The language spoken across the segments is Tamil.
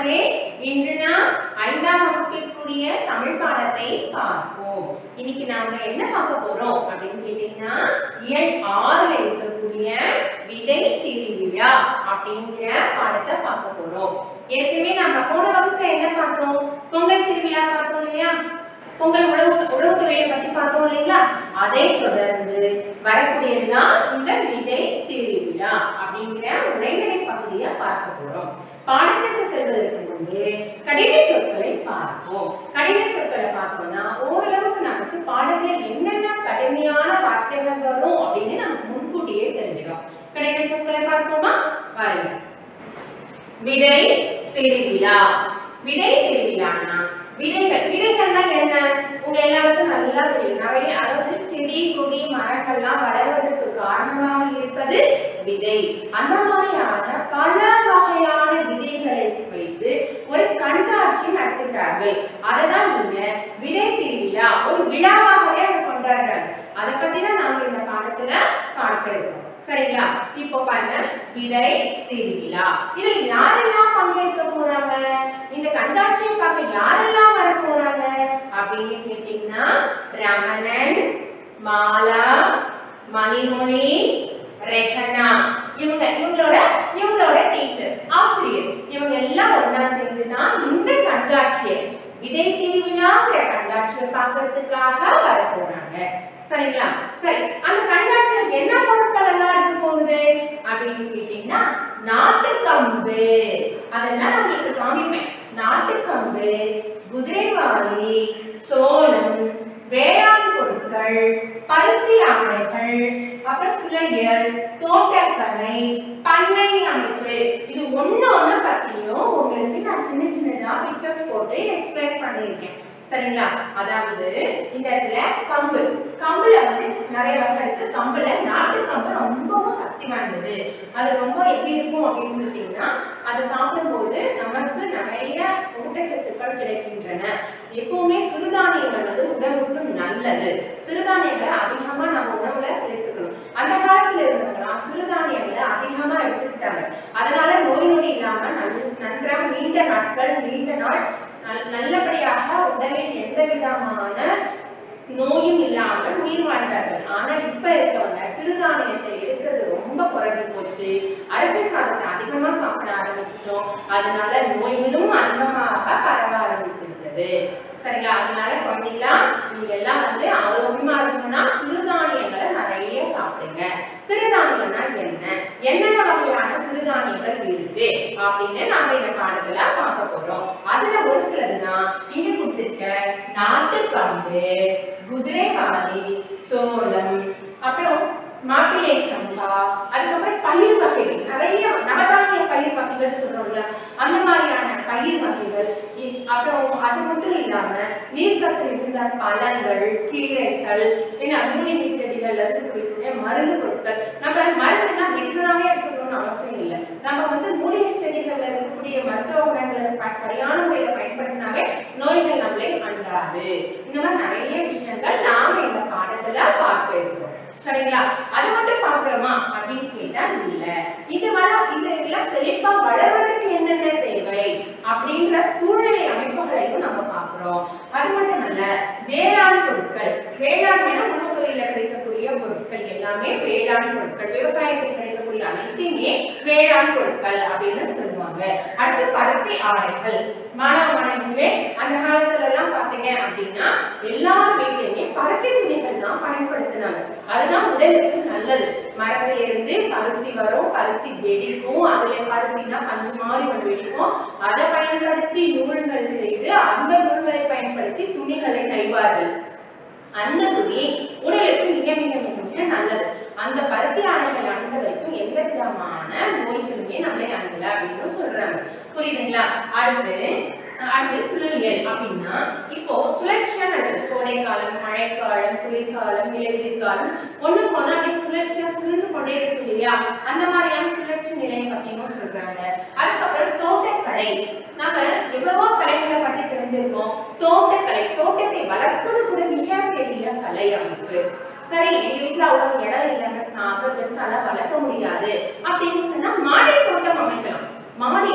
மாணவர்களே இன்று நாம் ஐந்தாம் வகுப்பிற்குரிய தமிழ் பாடத்தை பார்ப்போம் இன்னைக்கு நாம என்ன பார்க்க போறோம் அப்படின்னு கேட்டீங்கன்னா இயல் ஆறுல இருக்கக்கூடிய விதை திருவிழா அப்படிங்கிற பாடத்தை பார்க்க போறோம் ஏற்கனவே நம்ம போன வகுப்புல என்ன பார்த்தோம் பொங்கல் திருவிழா பார்த்தோம் இல்லையா பொங்கல் உழவு உழவுத்துறையை பத்தி பார்த்தோம் இல்லைங்களா அதை தொடர்ந்து வரக்கூடியதுதான் இந்த விதை திருவிழா அப்படிங்கிற உரைநடை பகுதியை பார்க்க போறோம் பாடத்துக்கு செல்வதற்கு முன்பு கடின சொற்களை பார்ப்போம் கடின சொற்களை பார்த்தோம்னா ஓரளவுக்கு நமக்கு பாடத்துல என்னென்ன கடுமையான வார்த்தைகள் வரும் அப்படின்னு நமக்கு முன்கூட்டியே தெரிஞ்சிடும் கடின சொற்களை பார்ப்போமா பாருங்க விதை திருவிழா விதை திருவிழான்னா விதைகள் விதைகள்னா என்ன உங்க எல்லாருக்கும் நல்லா தெரியும் நிறைய அதாவது செடி கொடி மரங்கள்லாம் வளர்வதற்கு காரணமாக இருப்பது விதை அந்த மாதிரியான பல வகையான விதைகளை வைத்து ஒரு கண்காட்சி நடத்துகிறார்கள் அததான் இங்க விதை திருவிழா ஒரு விழாவாகவே அதை கொண்டாடுறாங்க அதை பத்தி தான் நாங்க இந்த பாடத்துல பார்க்க இருக்கோம் சரிங்களா இப்போ பாருங்க விதை திருவிழா இதுல யாரெல்லாம் பங்கேற்க போறாங்க இந்த கண்காட்சியை பார்க்க யாரெல்லாம் வர போறாங்க அப்படின்னு கேட்டீங்கன்னா ரமணன் மாலா மணிமொழி ரெஹனா இவங்க இவங்களோட இவங்களோட டீச்சர் ஆசிரியர் இவங்க எல்லாம் ஒண்ணா சேர்ந்து தான் இந்த கண்காட்சியை விதை திருவிழாங்கிற கண்காட்சியை பார்க்கறதுக்காக வர போறாங்க சரிங்களா சரி அந்த கண்காட்சியில் என்ன பொருட்கள் எல்லாம் இருக்க போகுது அப்படின்னு கேட்டீங்கன்னா நாட்டுக்கம்பு அதெல்லாம் நான் உங்களுக்கு காமிப்பேன் நாட்டுக்கம்பு குதிரைவாலி சோளம் வேளாண் பொருட்கள் பருத்தி ஆடைகள் அப்புறம் சுளையல் தோட்டக்கலை பண்ணை அமைப்பு இது ஒண்ணு ஒண்ணு பத்தியும் உங்களுக்கு நான் சின்ன சின்னதா பிக்சர்ஸ் போட்டு எக்ஸ்பிளைன் பண்ணியிருக்கேன் சரிங்களா அதாவது இந்த இடத்துல கம்பு கம்புல வந்து நிறைய வகை இருக்கு கம்புல நாட்டு கம்பு ரொம்பவும் சக்தி வாய்ந்தது அது ரொம்ப எப்படி இருக்கும் அப்படின்னு பார்த்தீங்கன்னா அதை சாப்பிடும்போது நமக்கு நிறைய ஊட்டச்சத்துக்கள் கிடைக்கின்றன எப்பவுமே சிறுதானியங்கள் வந்து உடம்புக்கு நல்லது சிறுதானியங்களை அதிகமா நம்ம உணவுல சேர்த்துக்கணும் அந்த காலத்துல இருந்தவங்களாம் சிறுதானியங்களை அதிகமா எடுத்துக்கிட்டாங்க அதனால நோய் நொடி இல்லாம நல்- நன்றாக நீண்ட நாட்கள் நீண்ட நாள் நல்- நல்லபடியாக உடலில் எந்த விதமான நோயும் இல்லாமல் உயிர் வாழ்ந்தார்கள் ஆனா இப்ப இருக்கவங்க சிறுதானியத்தை எடுக்கிறது ரொம்ப குறைஞ்சு போச்சு அரிசி சாதத்தை அதிகமா சாப்பிட ஆரம்பிச்சிட்டோம் அதனால நோய்களும் அதிகமாக பரவ ஆரம்பித்திருக்கிறது சரிங்களா அதனால குழந்தைங்களா நீங்க எல்லாம் வந்து ஆரோக்கியமா இருக்கணும்னா சிறுதானியங்களை நிறைய சாப்பிடுங்க சிறுதானியம்னா என்ன என்னென்ன வகையான சிறுதானியங்கள் இருக்கு அப்படின்னு நாம இந்த பாடத்துல பார்க்க போறோம் அதுல ஒரு சிலதுதான் இங்க கொடுத்திருக்க நாட்டுக்கம்பு குதிரைவாலி சோளம் அப்புறம் மாப்பிள்ளை சம்பா அதுக்கப்புறம் பயிர் வகைகள் நிறைய நவதானிய பயிர் வகைகள் சொல்றோம் இல்லையா அந்த மாதிரியான பயிர் வகைகள் இ- அப்புறம் அது மட்டும் இல்லாம நீர் சத்து மிகுந்த பழங்கள் கீரைகள் என்ன மூலிகை செடிகள்ல இருக்கக்கூடிய மருந்து பொருட்கள் நம்ம மருந்துனா மெடிசனாவே எடுத்துக்கணும்னு அவசியம் இல்லை நம்ம வந்து மூலிகை செடிகள்ல இருக்கக்கூடிய மருத்துவ குணங்களை ப- சரியான முறையில பயன்படுத்தினாவே நோய்கள் நம்மளை அண்டாது இந்த மாதிரி நிறைய விஷயங்கள் நாம இந்த பாடத்துல பார்க்க இருக்கிறோம் சரிங்களா அது மட்டும் பார்க்கிறோமா அப்படின்னு கேட்டா இல்ல இது வர இது எல்லாம் செழிப்பா வளர்வதற்கு என்னென்ன தேவை அப்படின்ற சூழ்நிலை அமைப்புகளையும் நம்ம பார்க்கிறோம் அது மட்டும் அல்ல வேளாண் பொருட்கள் வேளாண்மைனா உணவுத்துறையில கிடைக்கக்கூடிய பொருட்கள் எல்லாமே வேளாண் பொருட்கள் விவசாயத்தில் கிடைக்கக்கூடிய அனைத்தையுமே வேளாண் பொருட்கள் அப்படின்னு சொல்லுவாங்க அடுத்து பருத்தி ஆடைகள் மாணவ மாணவிகளே அந்த காலத்துல எல்லாம் பாத்தீங்க அப்படின்னா எல்லார் வீட்லயுமே பருத்தி துணிகள் தான் பயன்படுத்தினாங்க அதுதான் உடலுக்கு நல்லது மரத்துல இருந்து பருத்தி வரும் பருத்தி வெடிக்கும் அதுல பருத்தினா பஞ்சு மாதிரி ஒன்று வெடிக்கும் அதை பயன்படுத்தி நூல்கள் செய்து அந்த நூல்களை பயன்படுத்தி துணிகளை நெய்வார்கள் அந்த துணி உடலுக்கு மிக மிக மிக மிக நல்லது அந்த பருத்தி ஆடைகள் அணிந்த வரைக்கும் எந்த விதமான நோய்களுமே நம்மளை அணுகல அப்படின்னு சொல்றாங்க புரியுதுங்களா அடுத்து அஹ் அடுத்து சுழலியல் அப்படின்னா இப்போ சுழற்சியா நடக்குது கோடைக்காலம் மழைக்காலம் குளிர்காலம் இலையுதிர் காலம் ஒண்ணுக்கு ஒண்ணு அப்படியே சுழற்சியா சுழன்று கொண்டே இருக்கு இல்லையா அந்த மாதிரியான சுழற்சி நிலையை பத்தியும் சொல்றாங்க அதுக்கப்புறம் தோட்டக்கலை நம்ம எவ்வளவோ கலைகளை பத்தி தெரிஞ்சிருக்கோம் தோட்டக்கலை தோட்டத்தை வளர்ப்பது கூட மிகப்பெரிய கலை அமைப்பு சரி எங்க வீட்ல அவ்வளவு இடம் இல்லைங்க நான் அவ்வளவு பெருசாலாம் வளர்க்க முடியாது அப்படின்னு சொன்னா மாடி தோட்டம் அமைக்கலாம் மாடியில நம்ம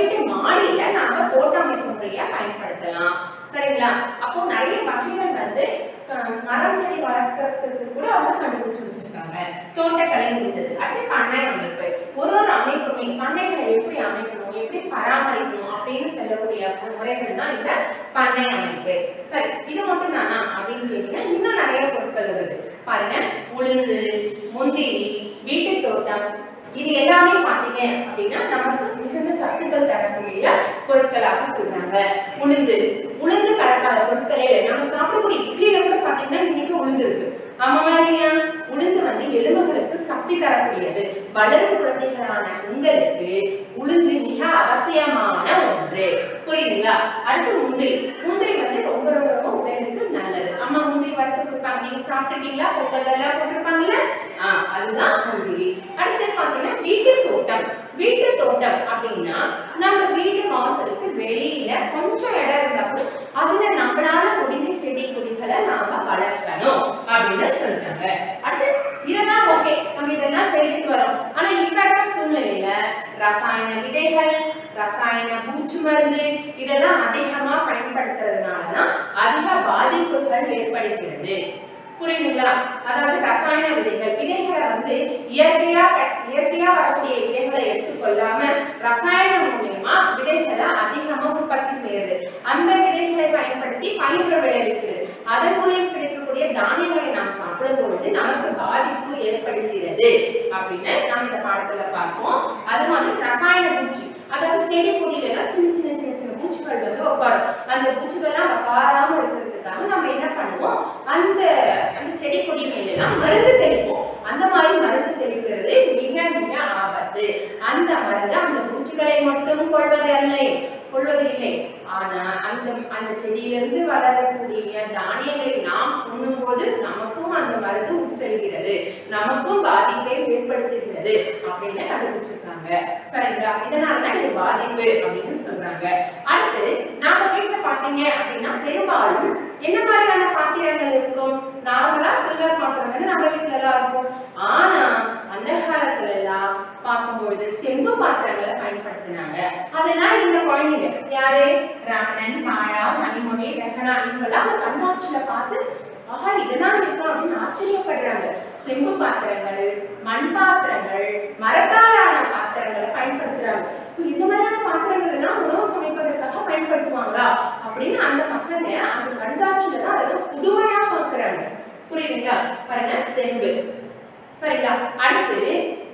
வீட்டு மாடியில நாம தோட்ட அமைப்பு முறையை பயன்படுத்தலாம் சரிங்களா அப்போ நிறைய வகைகள் வந்து அஹ், மரம் செடி வளர்க்கறதுக்கு கூட அவங்க கண்டுபிடிச்சு வச்சிருக்காங்க தோட்டக்கலை முடிந்தது அடுத்து பண்ணை அமைப்பு ஒரு ஒரு அமைப்புமே பண்ணைகளை எப்படி அமைக்கணும் எப்படி பராமரிக்கணும் அப்படின்னு சொல்லக்கூடிய முறைகள் தான் இந்த பண்ணை அமைப்பு சரி இது மட்டும் தானா அப்படின்னு கேட்டீங்கன்னா இன்னும் நிறைய பொருட்கள் வருது பாருங்க உளுந்து முந்திரி வீட்டு தோட்டம் இது எல்லாமே பாத்தீங்க அப்படின்னா நமக்கு மிகுந்த சத்துக்கள் தரக்கூடிய பொருட்களாக சொல்றாங்க உளுந்து உளுந்து கலக்காத பொருட்களே இல்லை நம்ம சாப்பிடக்கூடிய இட்லியில கூட பாத்தீங்கன்னா இன்னைக்கு உளுந்து இருக்கு ஆமா இல்லையா உளுந்து வந்து எலும்புகளுக்கு சக்தி தரக்கூடியது வளரும் குழந்தைகளான உங்களுக்கு உளுந்து மிக அவசியமான ஒன்று புரியுதுங்களா அடுத்து முந்திரி முந்திரி வந்து ரொம்ப ரொம்ப ரொம்ப உடலுக்கு நல்லது அம்மா முந்திரி வறுத்து கொடுப்பாங்க நீங்க சாப்பிட்டுருக்கீங்களா பொங்கல் எல்லாம் போட்டிருப்பாங்கல்ல ஆ அதுதான் முந்திரி அடுத்து பாத்தீங்கன்னா வீட்டு தோட்டம் வீட்டு தோட்டம் அப்படின்னா நம்ம வீடு வாசலுக்கு வெளியில கொஞ்சம் இடம் இருந்தா கூட அதுல நம்மளால முடிஞ்ச செடி கொடிகளை நாம வளர்க்கணும் அப்படின்னு சொல்றாங்க அடுத்து இதெல்லாம் ஓகே நம்ம இதெல்லாம் செய்துட்டு வரோம் ஆனா இப்ப இருக்க சூழ்நிலையில ரசாயன விதைகள் ரசாயன பூச்சி மருந்து இதெல்லாம் அதிகமா பயன்படுத்துறதுனாலதான் அதிக பாதிப்புகள் ஏற்படுகிறது புரியுதுங்களா அதாவது ரசாயன விதைகள் விதைகளை வந்து இயற்கையா க- இயற்கையா வரக்கூடிய விதைகளை எடுத்துக்கொள்ளாம ரசாயனம் மூலியமா விதைகளை அதிகமா உற்பத்தி செய்யுது அந்த விதைகளை பயன்படுத்தி பயிர்கள் விளைவிக்கிறது அதன் மூலியம் கிடைக்கக்கூடிய தானியங்களை நாம் சாப்பிடும் பொழுது நமக்கு பாதிப்பு ஏற்படுகிறது அப்படின்னு நாம் இந்த பாடத்துல பார்ப்போம் அது மாதிரி ரசாயன பூச்சி அதாவது செடி கொடியில சின்ன சின்ன சின்ன சின்ன பூச்சிகள் வந்து உட்காரும் அந்த பூச்சிகள்லாம் உட்காராம இருக்கிறதுக்காக நம்ம என்ன பண்ணுவோம் அந்த அந்த செடி கொடி மேலாம் மருந்து தெளிப்போம் அந்த மாதிரி மருந்து தெளிக்கிறது மிக மிக ஆபத்து அந்த மருந்து அந்த பூச்சிகளை மட்டும் கொள்வது அல்ல கொள்வது இல்லை ஆனா அந்த அந்த செடியிலிருந்து வளரக்கூடிய தானியங்களை நாம் உண்ணும்போது நமக்கும் அந்த மருந்து உட்செல்கிறது நமக்கும் பாதிப்பை ஏற்படுத்துகிறது அப்படின்னு கண்டுபிடிச்சிருக்காங்க சரிங்களா இதனாலதான் இது பாதிப்பு அப்படின்னு சொல்றாங்க அடுத்து நாம வீட்டுல பாத்தீங்க அப்படின்னா பெரும்பாலும் என்ன மாதிரியான பாத்திரங்கள் இருக்கும் நார்மலா சில்வர் பாத்திரம் வந்து நம்ம வீட்டுல எல்லாம் இருக்கும் ஆனா அந்த காலத்துல எல்லாம் பார்க்கும்பொழுது செம்பு பாத்திரங்களை பயன்படுத்தினாங்க அதெல்லாம் இந்த குழந்தைங்க யாரு ரமணன் மாயா மணிமொழி ரகனா இவங்கெல்லாம் அந்த கண்காட்சியில பார்த்து ஆஹா இதெல்லாம் இருக்கும் அப்படின்னு ஆச்சரியப்படுறாங்க செம்பு பாத்திரங்கள் மண் பாத்திரங்கள் மரத்தாலான பாத்திரங்களை பயன்படுத்துறாங்க So, இந்த மாதிரியான பாத்திரங்கள் எல்லாம் உணவு சமைப்பதற்காக பயன்படுத்துவாங்களா அப்படின்னு அந்த பசங்க அந்த கண்காட்சியில தான் அதெல்லாம் புதுமையா பாக்குறாங்க புரியுதுங்களா பாருங்க செம்பு சரிங்களா அடுத்து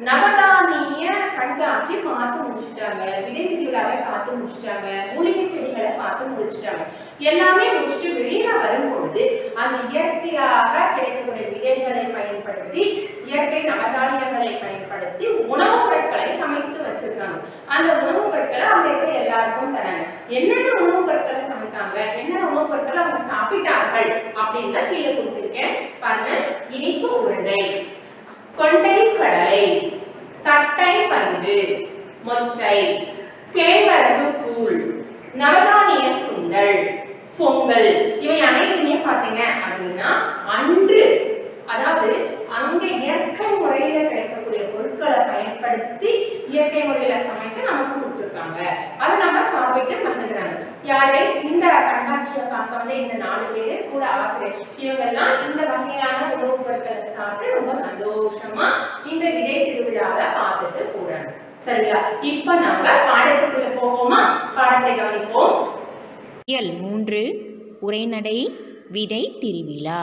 நவதானிய கண்காட்சி பார்த்து முடிச்சிட்டாங்க விதை திருவிழாவை பார்த்து முடிச்சிட்டாங்க மூலிகை செடிகளை பார்த்து முடிச்சிட்டாங்க எல்லாமே முடிச்சுட்டு வெளியில வரும்பொழுது அந்த இயற்கையாக கிடைக்கக்கூடிய விதைகளை பயன்படுத்தி இயற்கை நவதானியங்களை பயன்படுத்தி உணவுப் பொருட்களை சமைத்து வச்சிருக்காங்க அந்த உணவுப் பொருட்களை அவங்க இருக்க எல்லாருக்கும் தராங்க என்னென்ன உணவுப் பொருட்களை சமைத்தாங்க என்னென்ன உணவுப் பொருட்களை அவங்க சாப்பிட்டார்கள் அப்படின்னு தான் கீழே கொடுத்திருக்கேன் பாருங்க இனிப்பு உருண்டை கொண்டை கடலை தட்டை பயிறு மொச்சை கேழ்வரகு கூழ் நவதானிய சுண்டல் பொங்கல் இவை அனைத்துமே பாத்தீங்க அப்படின்னா அன்று அதாவது அங்க இயற்கை முறையில கிடைக்கக்கூடிய பொருட்களை பயன்படுத்தி இயற்கை முறையில சமைத்து நமக்கு கொடுத்துருக்காங்க அதை நம்ம சாப்பிட்டு மகிழ்கிறாங்க யாரு இந்த கண்காட்சியை பார்க்க வந்து இந்த நாலு பேரு கூட ஆசிரியர் இவங்கெல்லாம் இந்த வகையான உணவுப் பொருட்களை சாப்பிட்டு ரொம்ப சந்தோஷமா இந்த விதை திருவிழாவை பார்த்துட்டு போறாங்க சரிங்களா இப்ப நாம பாடத்துக்குள்ள போவோமா பாடத்தை கவனிப்போம் இயல் மூன்று உரைநடை விதை திருவிழா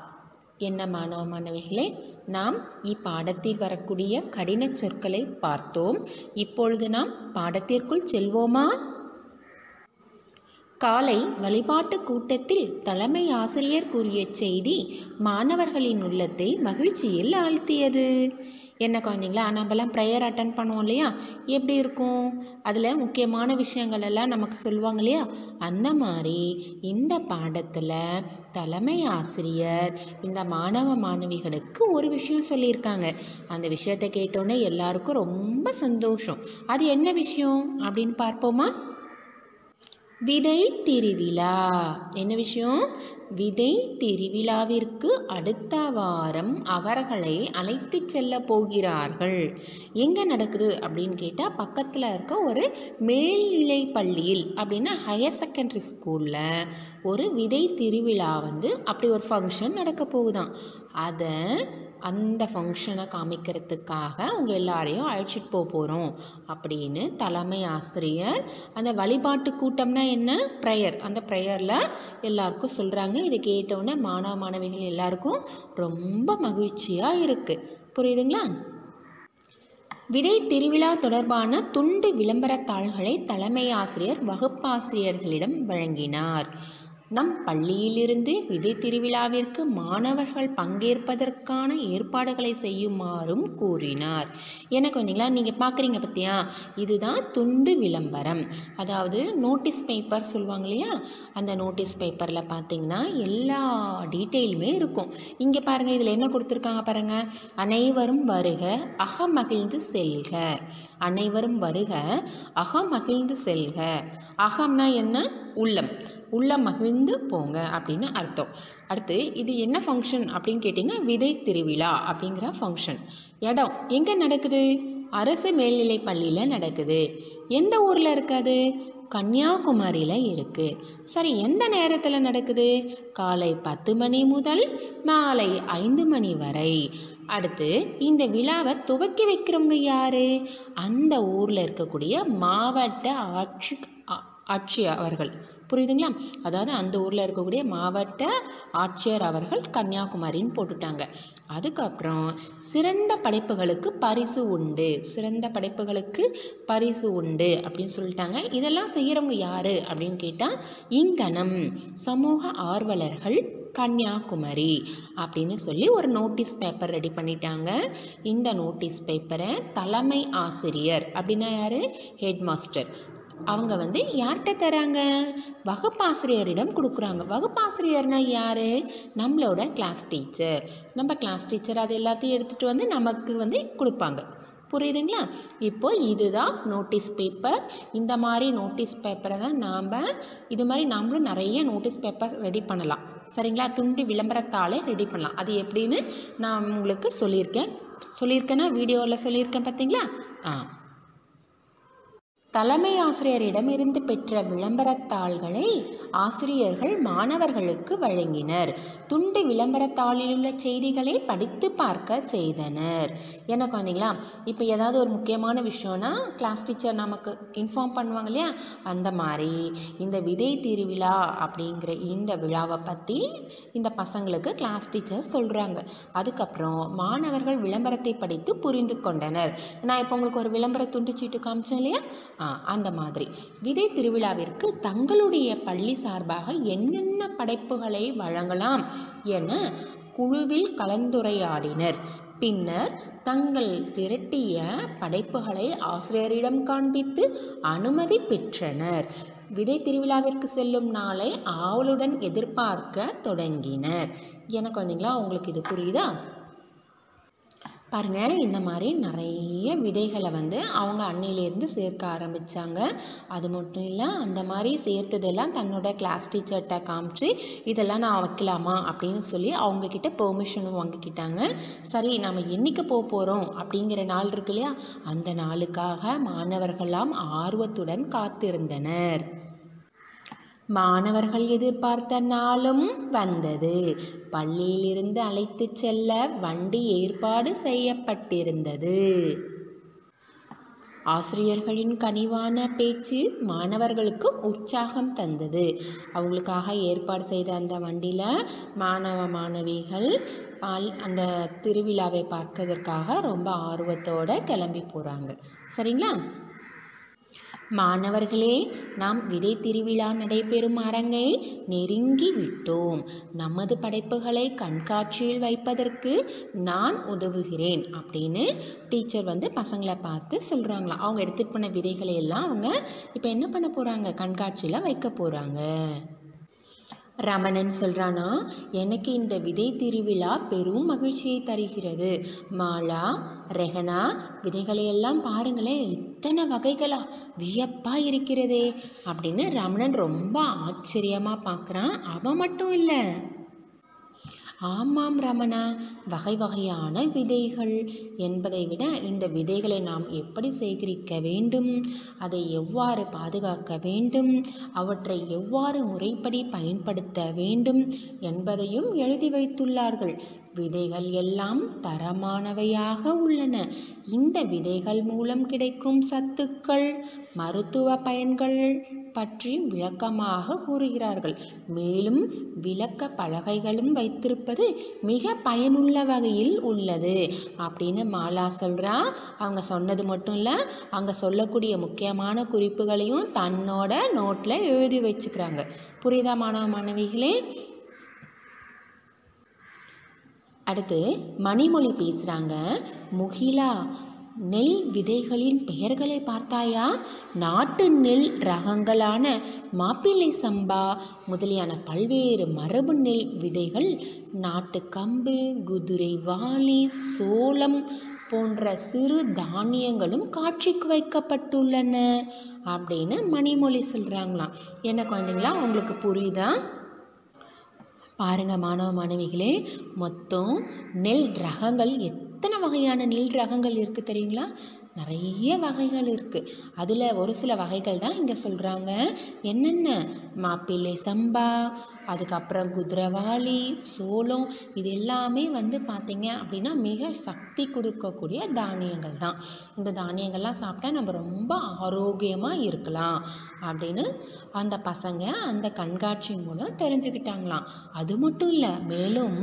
என்ன மாணவ மாணவிகளே நாம் இப்பாடத்தில் வரக்கூடிய கடினச் சொற்களை பார்த்தோம் இப்பொழுது நாம் பாடத்திற்குள் செல்வோமா காலை வழிபாட்டு கூட்டத்தில் தலைமை ஆசிரியர் கூறிய செய்தி மாணவர்களின் உள்ளத்தை மகிழ்ச்சியில் ஆழ்த்தியது என்ன குழந்தைங்களா நம்மலாம் ப்ரேயர் அட்டன் பண்ணுவோம் இல்லையா எப்படி இருக்கும் அதில் முக்கியமான விஷயங்கள் எல்லாம் நமக்கு சொல்லுவாங்க இல்லையா அந்த மாதிரி இந்த பாடத்தில் தலைமை ஆசிரியர் இந்த மாணவ மாணவிகளுக்கு ஒரு விஷயம் சொல்லியிருக்காங்க அந்த விஷயத்தை கேட்டோன்னே எல்லாருக்கும் ரொம்ப சந்தோஷம் அது என்ன விஷயம் அப்படின்னு பார்ப்போமா விதை திருவிழா என்ன விஷயம் விதை திருவிழாவிற்கு அடுத்த வாரம் அவர்களை அழைத்து செல்ல போகிறார்கள் எங்கே நடக்குது அப்படின்னு கேட்டால் பக்கத்தில் இருக்க ஒரு மேல்நிலை பள்ளியில் அப்படின்னா ஹையர் செகண்டரி ஸ்கூலில் ஒரு விதை திருவிழா வந்து அப்படி ஒரு ஃபங்க்ஷன் நடக்க போகுதாம் அதை அந்த ஃபங்க்ஷனை காமிக்கிறதுக்காக அவங்க எல்லாரையும் அழைச்சிட்டு போக போகிறோம் அப்படின்னு தலைமை ஆசிரியர் அந்த வழிபாட்டு கூட்டம்னா என்ன ப்ரேயர் அந்த ப்ரேயரில் எல்லாருக்கும் சொல்கிறாங்க இதை கேட்டவுடனே மாணவ மாணவிகள் எல்லாருக்கும் ரொம்ப மகிழ்ச்சியாக இருக்குது புரியுதுங்களா விதை திருவிழா தொடர்பான துண்டு விளம்பரத்தாள்களை தலைமை ஆசிரியர் வகுப்பாசிரியர்களிடம் வழங்கினார் நம் பள்ளியிலிருந்து விதை திருவிழாவிற்கு மாணவர்கள் பங்கேற்பதற்கான ஏற்பாடுகளை செய்யுமாறும் கூறினார் எனக்கு வந்தீங்களா நீங்கள் பார்க்குறீங்க பார்த்தியா இதுதான் துண்டு விளம்பரம் அதாவது நோட்டீஸ் பேப்பர் சொல்லுவாங்க இல்லையா அந்த நோட்டீஸ் பேப்பரில் பார்த்தீங்கன்னா எல்லா டீட்டெயிலுமே இருக்கும் இங்கே பாருங்கள் இதில் என்ன கொடுத்துருக்காங்க பாருங்கள் அனைவரும் வருக அகமகிழ்ந்து செல்க அனைவரும் வருக அகமகிழ்ந்து செல்க அகம்னா என்ன உள்ளம் உள்ள மகிழ்ந்து போங்க அப்படின்னு அர்த்தம் அடுத்து இது என்ன ஃபங்க்ஷன் அப்படின்னு கேட்டிங்கன்னா விதை திருவிழா அப்படிங்கிற ஃபங்க்ஷன் இடம் எங்கே நடக்குது அரசு மேல்நிலை பள்ளியில் நடக்குது எந்த ஊரில் இருக்காது கன்னியாகுமரியில் இருக்குது சரி எந்த நேரத்தில் நடக்குது காலை பத்து மணி முதல் மாலை ஐந்து மணி வரை அடுத்து இந்த விழாவை துவக்கி வைக்கிறவங்க யாரு அந்த ஊரில் இருக்கக்கூடிய மாவட்ட ஆட்சி ஆ- ஆட்சியர் அவர்கள் புரியுதுங்களா அதாவது அந்த ஊரில் இருக்கக்கூடிய மாவட்ட ஆட்சியர் அவர்கள் கன்னியாகுமரின்னு போட்டுட்டாங்க அதுக்கப்புறம் சிறந்த படைப்புகளுக்கு பரிசு உண்டு சிறந்த படைப்புகளுக்கு பரிசு உண்டு அப்படின்னு சொல்லிட்டாங்க இதெல்லாம் செய்கிறவங்க யார் அப்படின்னு கேட்டால் இங்கனம் சமூக ஆர்வலர்கள் கன்னியாகுமரி அப்படின்னு சொல்லி ஒரு நோட்டீஸ் பேப்பர் ரெடி பண்ணிட்டாங்க இந்த நோட்டீஸ் பேப்பரை தலைமை ஆசிரியர் அப்படின்னா யார் ஹெட் மாஸ்டர் அவங்க வந்து யார்கிட்ட தராங்க வகுப்பாசிரியரிடம் கொடுக்குறாங்க வகுப்பாசிரியர்னா யார் நம்மளோட கிளாஸ் டீச்சர் நம்ம கிளாஸ் டீச்சர் அது எல்லாத்தையும் எடுத்துகிட்டு வந்து நமக்கு வந்து கொடுப்பாங்க புரியுதுங்களா இப்போ இதுதான் நோட்டீஸ் பேப்பர் இந்த மாதிரி நோட்டீஸ் பேப்பரை தான் நாம் இது மாதிரி நாமளும் நிறைய நோட்டீஸ் பேப்பர் ரெடி பண்ணலாம் சரிங்களா துண்டு விளம்பரத்தாலே ரெடி பண்ணலாம் அது எப்படின்னு நான் உங்களுக்கு சொல்லியிருக்கேன் சொல்லியிருக்கேன்னா வீடியோவில் சொல்லியிருக்கேன் பார்த்தீங்களா ஆ தலைமை ஆசிரியரிடமிருந்து பெற்ற விளம்பரத்தாள்களை ஆசிரியர்கள் மாணவர்களுக்கு வழங்கினர் துண்டு விளம்பரத்தாளில் உள்ள செய்திகளை படித்து பார்க்க செய்தனர் என்ன குழந்தைங்களா இப்போ ஏதாவது ஒரு முக்கியமான விஷயம்னா கிளாஸ் டீச்சர் நமக்கு இன்ஃபார்ம் பண்ணுவாங்க இல்லையா அந்த மாதிரி இந்த விதை திருவிழா அப்படிங்கிற இந்த விழாவை பற்றி இந்த பசங்களுக்கு கிளாஸ் டீச்சர் சொல்கிறாங்க அதுக்கப்புறம் மாணவர்கள் விளம்பரத்தை படித்து புரிந்து கொண்டனர் நான் இப்போ உங்களுக்கு ஒரு விளம்பர துண்டு சீட்டு காமிச்சேன் இல்லையா ஆ அந்த மாதிரி விதை திருவிழாவிற்கு தங்களுடைய பள்ளி சார்பாக என்னென்ன படைப்புகளை வழங்கலாம் என குழுவில் கலந்துரையாடினர் பின்னர் தங்கள் திரட்டிய படைப்புகளை ஆசிரியரிடம் காண்பித்து அனுமதி பெற்றனர் விதை திருவிழாவிற்கு செல்லும் நாளை ஆவலுடன் எதிர்பார்க்க தொடங்கினர் எனக்கு வந்தீங்களா உங்களுக்கு இது புரியுதா பாருங்க இந்த மாதிரி நிறைய விதைகளை வந்து அவங்க அன்னையிலேருந்து சேர்க்க ஆரம்பித்தாங்க அது மட்டும் இல்லை அந்த மாதிரி சேர்த்ததெல்லாம் தன்னோட கிளாஸ் டீச்சர்கிட்ட காமிச்சு இதெல்லாம் நான் வைக்கலாமா அப்படின்னு சொல்லி அவங்கக்கிட்ட பெர்மிஷனும் வாங்கிக்கிட்டாங்க சரி நம்ம என்னைக்கு போக போகிறோம் அப்படிங்கிற நாள் இருக்கு இல்லையா அந்த நாளுக்காக மாணவர்களாம் ஆர்வத்துடன் காத்திருந்தனர் மாணவர்கள் எதிர்பார்த்த நாளும் வந்தது பள்ளியிலிருந்து அழைத்துச் செல்ல வண்டி ஏற்பாடு செய்யப்பட்டிருந்தது ஆசிரியர்களின் கனிவான பேச்சு மாணவர்களுக்கு உற்சாகம் தந்தது அவங்களுக்காக ஏற்பாடு செய்த அந்த வண்டியில் மாணவ மாணவிகள் பால் அந்த திருவிழாவை பார்க்கறதற்காக ரொம்ப ஆர்வத்தோடு கிளம்பி போகிறாங்க சரிங்களா மாணவர்களே நாம் விதை திருவிழா நடைபெறும் அரங்கை நெருங்கி விட்டோம் நமது படைப்புகளை கண்காட்சியில் வைப்பதற்கு நான் உதவுகிறேன் அப்படின்னு டீச்சர் வந்து பசங்களை பார்த்து சொல்கிறாங்களாம் அவங்க எடுத்துகிட்டு போன விதைகளை எல்லாம் அவங்க இப்போ என்ன பண்ண போகிறாங்க கண்காட்சியில் வைக்க போகிறாங்க ரமணன் சொல்கிறானா எனக்கு இந்த விதை திருவிழா பெரும் மகிழ்ச்சியை தருகிறது மாலா ரெஹனா விதைகளையெல்லாம் பாருங்களேன் இத்தனை வகைகளா வியப்பாக இருக்கிறதே அப்படின்னு ரமணன் ரொம்ப ஆச்சரியமாக பார்க்குறான் அவன் மட்டும் இல்லை ஆமாம் ரமணா வகை வகையான விதைகள் என்பதை விட இந்த விதைகளை நாம் எப்படி சேகரிக்க வேண்டும் அதை எவ்வாறு பாதுகாக்க வேண்டும் அவற்றை எவ்வாறு முறைப்படி பயன்படுத்த வேண்டும் என்பதையும் எழுதி வைத்துள்ளார்கள் விதைகள் எல்லாம் தரமானவையாக உள்ளன இந்த விதைகள் மூலம் கிடைக்கும் சத்துக்கள் மருத்துவ பயன்கள் பற்றி விளக்கமாக கூறுகிறார்கள் மேலும் விளக்க பலகைகளும் வைத்திருப்பது மிக பயனுள்ள வகையில் உள்ளது அப்படின்னு மாலா சொல்கிறா அவங்க சொன்னது மட்டும் இல்லை அங்கே சொல்லக்கூடிய முக்கியமான குறிப்புகளையும் தன்னோட நோட்டில் எழுதி வச்சுக்கிறாங்க புரியுதா மாணவ மாணவிகளே அடுத்து மணிமொழி பேசுகிறாங்க முகிலா நெல் விதைகளின் பெயர்களை பார்த்தாயா நாட்டு நெல் ரகங்களான மாப்பிள்ளை சம்பா முதலியான பல்வேறு மரபு நெல் விதைகள் நாட்டு கம்பு குதிரை வாளி சோளம் போன்ற சிறு தானியங்களும் காட்சிக்கு வைக்கப்பட்டுள்ளன அப்படின்னு மணிமொழி சொல்கிறாங்களாம் என்ன குழந்தைங்களா உங்களுக்கு புரியுதா பாருங்க மாணவ மாணவிகளே மொத்தம் நெல் ரகங்கள் எத்தனை வகையான நெல் ரகங்கள் இருக்குது தெரியுங்களா நிறைய வகைகள் இருக்குது அதில் ஒரு சில வகைகள் தான் இங்கே சொல்கிறாங்க என்னென்ன மாப்பிள்ளை சம்பா அதுக்கப்புறம் குதிரவாளி சோளம் இது எல்லாமே வந்து பார்த்திங்க அப்படின்னா மிக சக்தி கொடுக்கக்கூடிய தானியங்கள் தான் இந்த தானியங்கள்லாம் சாப்பிட்டா நம்ம ரொம்ப ஆரோக்கியமாக இருக்கலாம் அப்படின்னு அந்த பசங்க அந்த கண்காட்சி மூலம் தெரிஞ்சுக்கிட்டாங்களாம் அது மட்டும் இல்லை மேலும்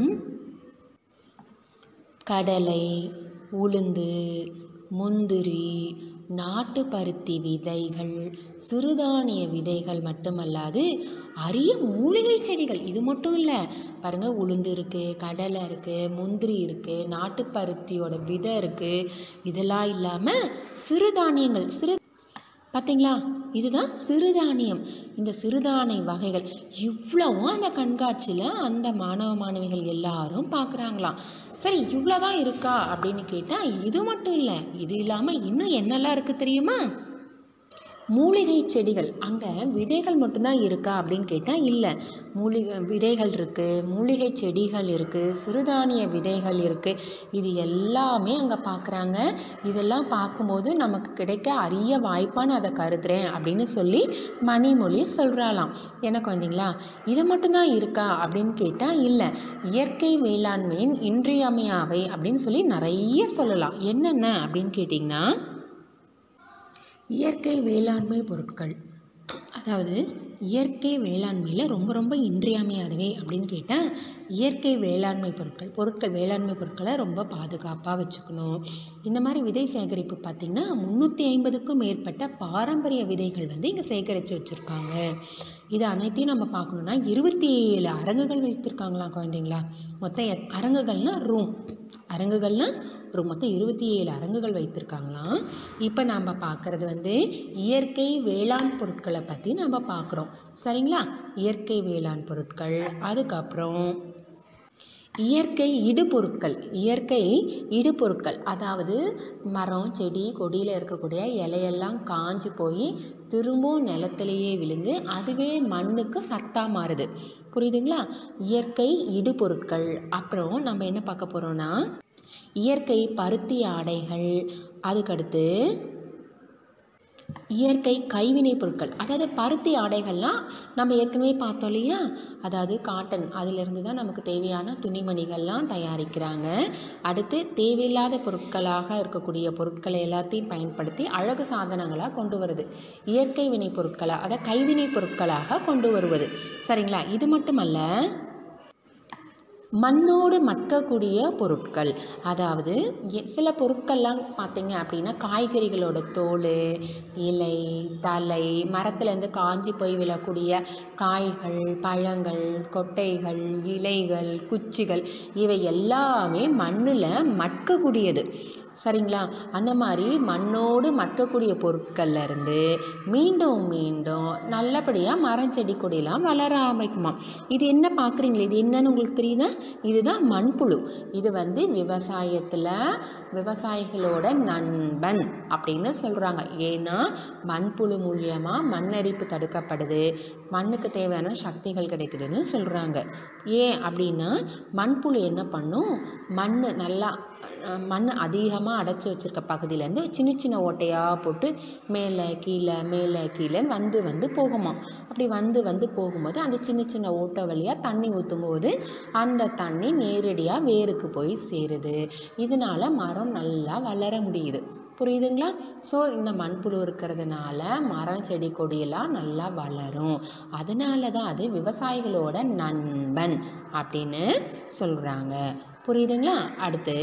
கடலை உளுந்து முந்திரி நாட்டு பருத்தி விதைகள் சிறுதானிய விதைகள் மட்டுமல்லாது அரிய மூலிகை செடிகள் இது மட்டும் இல்லை பாருங்கள் உளுந்து இருக்குது கடலை இருக்குது முந்திரி இருக்குது நாட்டு பருத்தியோட விதை இருக்குது இதெல்லாம் இல்லாமல் சிறுதானியங்கள் சிறு பார்த்தீங்களா இதுதான் சிறுதானியம் இந்த சிறுதானிய வகைகள் இவ்வளவும் அந்த கண்காட்சியில் அந்த மாணவ மாணவிகள் எல்லாரும் பார்க்குறாங்களாம் சரி இவ்வளோ தான் இருக்கா அப்படின்னு கேட்டால் இது மட்டும் இல்லை இது இல்லாமல் இன்னும் என்னெல்லாம் இருக்குது தெரியுமா மூலிகை செடிகள் அங்கே விதைகள் மட்டும்தான் இருக்கா அப்படின்னு கேட்டால் இல்லை மூலிகை விதைகள் இருக்குது மூலிகை செடிகள் இருக்குது சிறுதானிய விதைகள் இருக்குது இது எல்லாமே அங்கே பார்க்குறாங்க இதெல்லாம் பார்க்கும்போது நமக்கு கிடைக்க அரிய வாய்ப்பாக அதை கருதுறேன் அப்படின்னு சொல்லி மணிமொழி சொல்கிறாளாம் என்ன குழந்தைங்களா இது மட்டும்தான் இருக்கா அப்படின்னு கேட்டால் இல்லை இயற்கை வேளாண்மையின் இன்றியமையாவை அப்படின்னு சொல்லி நிறைய சொல்லலாம் என்னென்ன அப்படின்னு கேட்டிங்கன்னா இயற்கை வேளாண்மை பொருட்கள் அதாவது இயற்கை வேளாண்மையில் ரொம்ப ரொம்ப இன்றியமையாதவை அப்படின்னு கேட்டால் இயற்கை வேளாண்மை பொருட்கள் பொருட்கள் வேளாண்மை பொருட்களை ரொம்ப பாதுகாப்பாக வச்சுக்கணும் இந்த மாதிரி விதை சேகரிப்பு பார்த்திங்கன்னா முந்நூற்றி ஐம்பதுக்கும் மேற்பட்ட பாரம்பரிய விதைகள் வந்து இங்கே சேகரித்து வச்சுருக்காங்க இது அனைத்தையும் நம்ம பார்க்கணுன்னா இருபத்தி ஏழு அரங்குகள் வைத்திருக்காங்களாம் குழந்தைங்களா மொத்தம் எத் அரங்குகள்னால் ரூம் அரங்குகள்னால் ஒரு மொத்தம் இருபத்தி ஏழு அரங்குகள் வைத்திருக்காங்களாம் இப்போ நாம் பார்க்குறது வந்து இயற்கை வேளாண் பொருட்களை பற்றி நம்ம பார்க்குறோம் சரிங்களா இயற்கை வேளாண் பொருட்கள் அதுக்கப்புறம் இயற்கை இடுபொருட்கள் இயற்கை இடுபொருட்கள் அதாவது மரம் செடி கொடியில் இருக்கக்கூடிய இலையெல்லாம் காஞ்சி போய் திரும்பவும் நிலத்திலேயே விழுந்து அதுவே மண்ணுக்கு சத்தாக மாறுது புரியுதுங்களா இயற்கை இடுபொருட்கள் அப்புறம் நம்ம என்ன பார்க்க போகிறோன்னா இயற்கை பருத்தி ஆடைகள் அதுக்கடுத்து இயற்கை கைவினைப் பொருட்கள் அதாவது பருத்தி ஆடைகள்லாம் நம்ம ஏற்கனவே பார்த்தோம் இல்லையா அதாவது காட்டன் அதிலிருந்து தான் நமக்கு தேவையான துணிமணிகள்லாம் தயாரிக்கிறாங்க அடுத்து தேவையில்லாத பொருட்களாக இருக்கக்கூடிய பொருட்களை எல்லாத்தையும் பயன்படுத்தி அழகு சாதனங்களாக கொண்டு வருது இயற்கை வினைப் பொருட்களாக அதாவது கைவினைப் பொருட்களாக கொண்டு வருவது சரிங்களா இது மட்டுமல்ல மண்ணோடு மக்கக்கூடிய பொருட்கள் அதாவது எ- சில பொருட்கள்லாம் பார்த்தீங்க அப்படின்னா காய்கறிகளோட தோல் இலை தலை மரத்துலேருந்து காஞ்சி போய் விழக்கூடிய காய்கள் பழங்கள் கொட்டைகள் இலைகள் குச்சிகள் இவை எல்லாமே மண்ணில் மக்கக்கூடியது சரிங்களா அந்த மாதிரி மண்ணோடு மக்கக்கூடிய பொருட்கள்ல இருந்து மீண்டும் மீண்டும் நல்லபடியாக மரம் செடி கொடியெல்லாம் வளர ஆரம்பிக்குமா இது என்ன பார்க்குறீங்களே இது என்னன்னு உங்களுக்கு தெரியுதா இதுதான் மண்புழு இது வந்து விவசாயத்தில் விவசாயிகளோட நண்பன் அப்படின்னு சொல்கிறாங்க ஏன்னா மண்புழு மூலியமாக மண்ணரிப்பு தடுக்கப்படுது மண்ணுக்கு தேவையான சக்திகள் கிடைக்குதுன்னு சொல்கிறாங்க ஏன் அப்படின்னா மண்புழு என்ன பண்ணும் மண் நல்லா அஹ், மண் அதிகமாக அடைச்சி வச்சிருக்க பகுதியிலேருந்து சின்ன சின்ன ஓட்டையாக போட்டு மேலே கீழே மேலே கீழேன்னு வந்து வந்து போகுமா அப்படி வந்து வந்து போகும்போது அந்த சின்ன சின்ன ஓட்டை வழியாக தண்ணி ஊற்றும் போது அந்த தண்ணி நேரடியாக வேருக்கு போய் சேருது இதனால மரம் நல்லா வளர முடியுது புரியுதுங்களா ஸோ இந்த மண்புழு இருக்கிறதுனால மரம் செடி கொடியெல்லாம் நல்லா வளரும் அதனால தான் அது விவசாயிகளோட நண்பன் அப்படின்னு சொல்கிறாங்க புரியுதுங்களா அடுத்து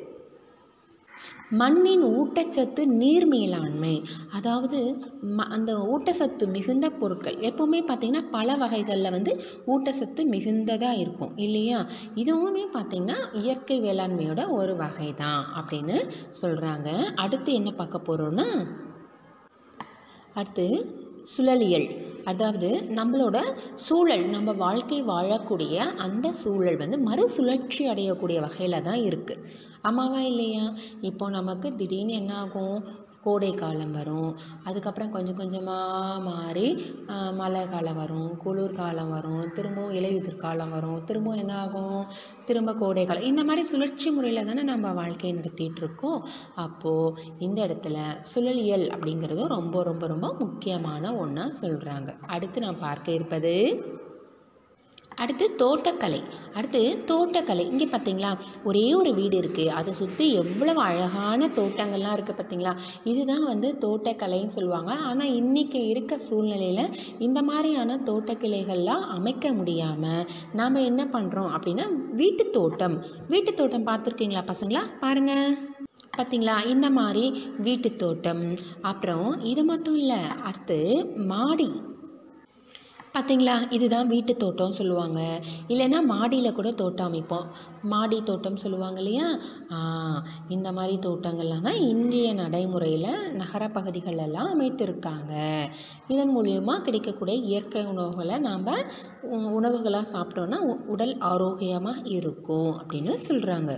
மண்ணின் ஊட்டச்சத்து நீர் மேலாண்மை அதாவது ம அந்த ஊட்டச்சத்து மிகுந்த பொருட்கள் எப்போவுமே பார்த்திங்கன்னா பல வகைகளில் வந்து ஊட்டச்சத்து மிகுந்ததாக இருக்கும் இல்லையா இதுவுமே பார்த்திங்கன்னா இயற்கை வேளாண்மையோட ஒரு வகை தான் அப்படின்னு சொல்கிறாங்க அடுத்து என்ன பார்க்க போகிறோன்னா அடுத்து சுழலியல் அதாவது நம்மளோட சூழல் நம்ம வாழ்க்கை வாழக்கூடிய அந்த சூழல் வந்து மறுசுழற்சி அடையக்கூடிய வகையில் தான் இருக்குது ஆமாவா இல்லையா இப்போ நமக்கு திடீர்னு என்ன ஆகும் கோடை காலம் வரும் அதுக்கப்புறம் கொஞ்சம் கொஞ்சமாக மாறி ஆஹ், மழை காலம் வரும் குளிர் காலம் வரும் திரும்பவும் இலையுதிர் காலம் வரும் திரும்பவும் என்ன ஆகும் திரும்ப கோடை காலம் இந்த மாதிரி சுழற்சி முறையில் தானே நம்ம வாழ்க்கையை நடத்திட்டு இருக்கோம் அப்போது இந்த இடத்துல சுழலியல் அப்படிங்கிறது ரொம்ப ரொம்ப ரொம்ப முக்கியமான ஒன்றா சொல்கிறாங்க அடுத்து நான் பார்க்க இருப்பது அடுத்து தோட்டக்கலை அடுத்து தோட்டக்கலை இங்கே பார்த்தீங்களா ஒரே ஒரு வீடு இருக்குது அதை சுற்றி எவ்வளவு அழகான தோட்டங்கள்லாம் இருக்குது பார்த்தீங்களா இதுதான் வந்து தோட்டக்கலைன்னு சொல்லுவாங்க ஆனால் இன்றைக்கி இருக்க சூழ்நிலையில் இந்த மாதிரியான தோட்டக்கலைகள்லாம் அமைக்க முடியாமல் நாம் என்ன பண்ணுறோம் அப்படின்னா வீட்டு தோட்டம் வீட்டு தோட்டம் பார்த்துருக்கீங்களா பசங்களா பாருங்கள் பார்த்தீங்களா இந்த மாதிரி வீட்டு தோட்டம் அப்புறம் இது மட்டும் இல்லை அடுத்து மாடி பார்த்தீங்களா இதுதான் வீட்டு தோட்டம் சொல்லுவாங்க இல்லைன்னா மாடியில் கூட தோட்டம் அமைப்போம் மாடி தோட்டம் சொல்லுவாங்க இல்லையா ஆ, இந்த மாதிரி தோட்டங்கள்லாம் தான் இன்றைய நடைமுறையில் நகர பகுதிகளெல்லாம் அமைத்திருக்காங்க இதன் மூலியமா கிடைக்கக்கூடிய இயற்கை உணவுகளை நாம் உணவுகளாக சாப்பிட்டோன்னா உ- உடல் ஆரோக்கியமாக இருக்கும் அப்படின்னு சொல்கிறாங்க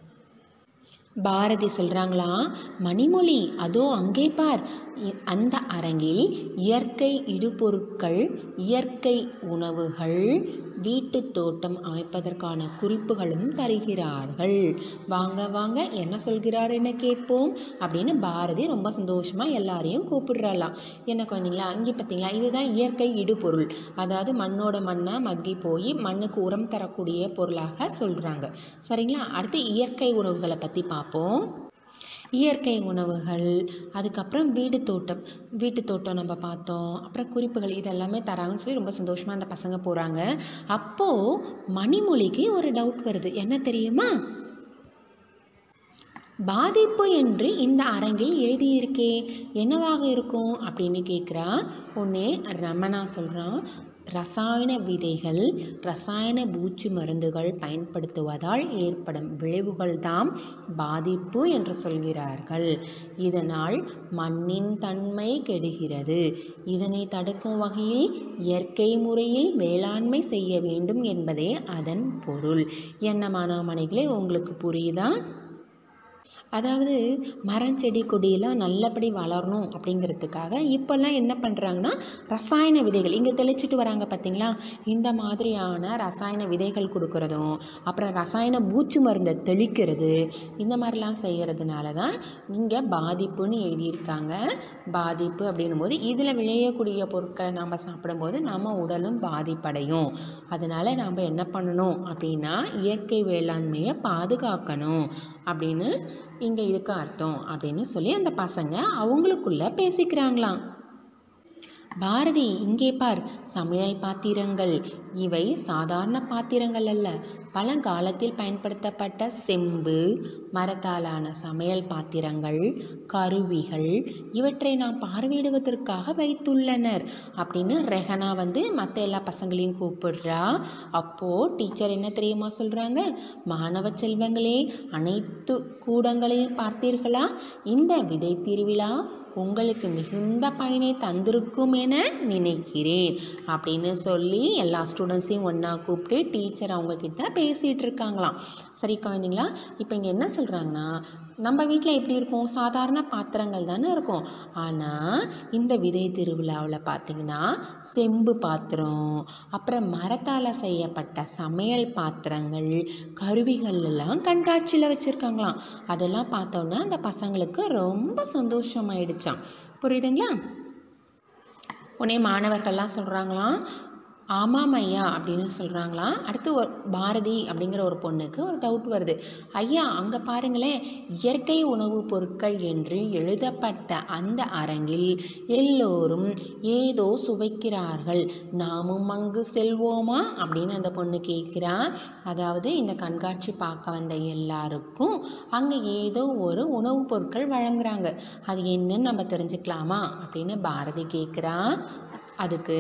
பாரதி சொல்கிறாங்களா மணிமொழி அதோ அங்கே பார் இ- அந்த அரங்கில் இயற்கை இடுபொருட்கள் இயற்கை உணவுகள் வீட்டு தோட்டம் அமைப்பதற்கான குறிப்புகளும் தருகிறார்கள் வாங்க வாங்க என்ன சொல்கிறார் என கேட்போம் அப்படின்னு பாரதி ரொம்ப சந்தோஷமாக எல்லாரையும் கூப்பிடுறாளாம் என்ன குழந்தைங்களா இங்கே பார்த்தீங்களா இதுதான் இயற்கை இடுபொருள் அதாவது மண்ணோட மண்ணாக மக்கி போய் மண்ணுக்கு உரம் தரக்கூடிய பொருளாக சொல்கிறாங்க சரிங்களா அடுத்து இயற்கை உணவுகளை பற்றி பார்ப்போம் இயற்கை உணவுகள் அதுக்கப்புறம் வீடு தோட்டம் வீட்டு தோட்டம் நம்ம பார்த்தோம் அப்புறம் குறிப்புகள் இதெல்லாமே தராங்கன்னு சொல்லி ரொம்ப சந்தோஷமாக அந்த பசங்க போகிறாங்க அப்போது மணிமொழிக்கு ஒரு டவுட் வருது என்ன தெரியுமா பாதிப்பு என்று இந்த அரங்கில் எழுதியிருக்கே என்னவாக இருக்கும் அப்படின்னு கேட்குறா உடனே ரமணா சொல்கிறான் ரசாயன விதைகள் ரசாயன பூச்சி மருந்துகள் பயன்படுத்துவதால் ஏற்படும் விளைவுகள் தாம் பாதிப்பு என்று சொல்கிறார்கள் இதனால் மண்ணின் தன்மை கெடுகிறது இதனை தடுக்கும் வகையில் இயற்கை முறையில் வேளாண்மை செய்ய வேண்டும் என்பதே அதன் பொருள் என்ன மாணவமணிகளே உங்களுக்கு புரியுதா அதாவது மரம் செடி கொடியெல்லாம் நல்லபடி வளரணும் அப்படிங்கிறதுக்காக இப்போல்லாம் என்ன பண்ணுறாங்கன்னா ரசாயன விதைகள் இங்கே தெளிச்சிட்டு வராங்க பார்த்தீங்களா இந்த மாதிரியான ரசாயன விதைகள் கொடுக்கறதும் அப்புறம் ரசாயன பூச்சி மருந்தை தெளிக்கிறது இந்த மாதிரிலாம் செய்கிறதுனால தான் இங்கே பாதிப்புன்னு எழுதியிருக்காங்க பாதிப்பு அப்படின்னும் போது இதில் விளையக்கூடிய பொருட்களை நம்ம சாப்பிடும்போது நம்ம உடலும் பாதிப்படையும் அதனால் நாம் என்ன பண்ணணும் அப்படின்னா இயற்கை வேளாண்மையை பாதுகாக்கணும் அப்படின்னு இங்கே இதுக்கு அர்த்தம் அப்படின்னு சொல்லி அந்த பசங்க அவங்களுக்குள்ள பேசிக்கிறாங்களாம் பாரதி இங்கே பார் சமையல் பாத்திரங்கள் இவை சாதாரண பாத்திரங்கள் அல்ல பழங்காலத்தில் பயன்படுத்தப்பட்ட செம்பு மரத்தாலான சமையல் பாத்திரங்கள் கருவிகள் இவற்றை நாம் பார்வையிடுவதற்காக வைத்துள்ளனர் அப்படின்னு ரெஹனா வந்து மற்ற எல்லா பசங்களையும் கூப்பிடுறா அப்போது டீச்சர் என்ன தெரியுமா சொல்கிறாங்க மாணவ செல்வங்களே அனைத்து கூடங்களையும் பார்த்தீர்களா இந்த விதை திருவிழா உங்களுக்கு மிகுந்த பயனை தந்திருக்கும் என நினைக்கிறேன் அப்படின்னு சொல்லி எல்லா ஸ்டூடெண்ட்ஸையும் ஒன்றா கூப்பிட்டு டீச்சர் அவங்கக்கிட்ட பேசிகிட்டு இருக்காங்களாம் சரி குழந்தைங்களா இப்போ இங்கே என்ன சொல்கிறாங்கன்னா நம்ம வீட்டில் எப்படி இருக்கும் சாதாரண பாத்திரங்கள் தானே இருக்கும் ஆனால் இந்த விதை திருவிழாவில் பார்த்தீங்கன்னா செம்பு பாத்திரம் அப்புறம் மரத்தால் செய்யப்பட்ட சமையல் பாத்திரங்கள் கருவிகள் எல்லாம் கண்காட்சியில் வச்சுருக்காங்களாம் அதெல்லாம் பார்த்தோன்னா அந்த பசங்களுக்கு ரொம்ப சந்தோஷமாயிடுச்சாம் புரியுதுங்களா உடனே மாணவர்கள்லாம் சொல்கிறாங்களாம் ஆமாம் ஐயா அப்படின்னு சொல்கிறாங்களாம் அடுத்து ஒரு பாரதி அப்படிங்கிற ஒரு பொண்ணுக்கு ஒரு டவுட் வருது ஐயா அங்கே பாருங்களேன் இயற்கை உணவுப் பொருட்கள் என்று எழுதப்பட்ட அந்த அரங்கில் எல்லோரும் ஏதோ சுவைக்கிறார்கள் நாமும் அங்கு செல்வோமா அப்படின்னு அந்த பொண்ணு கேட்குறா அதாவது இந்த கண்காட்சி பார்க்க வந்த எல்லாருக்கும் அங்கே ஏதோ ஒரு உணவுப் பொருட்கள் வழங்குறாங்க அது என்னன்னு நம்ம தெரிஞ்சுக்கலாமா அப்படின்னு பாரதி கேட்குறா அதுக்கு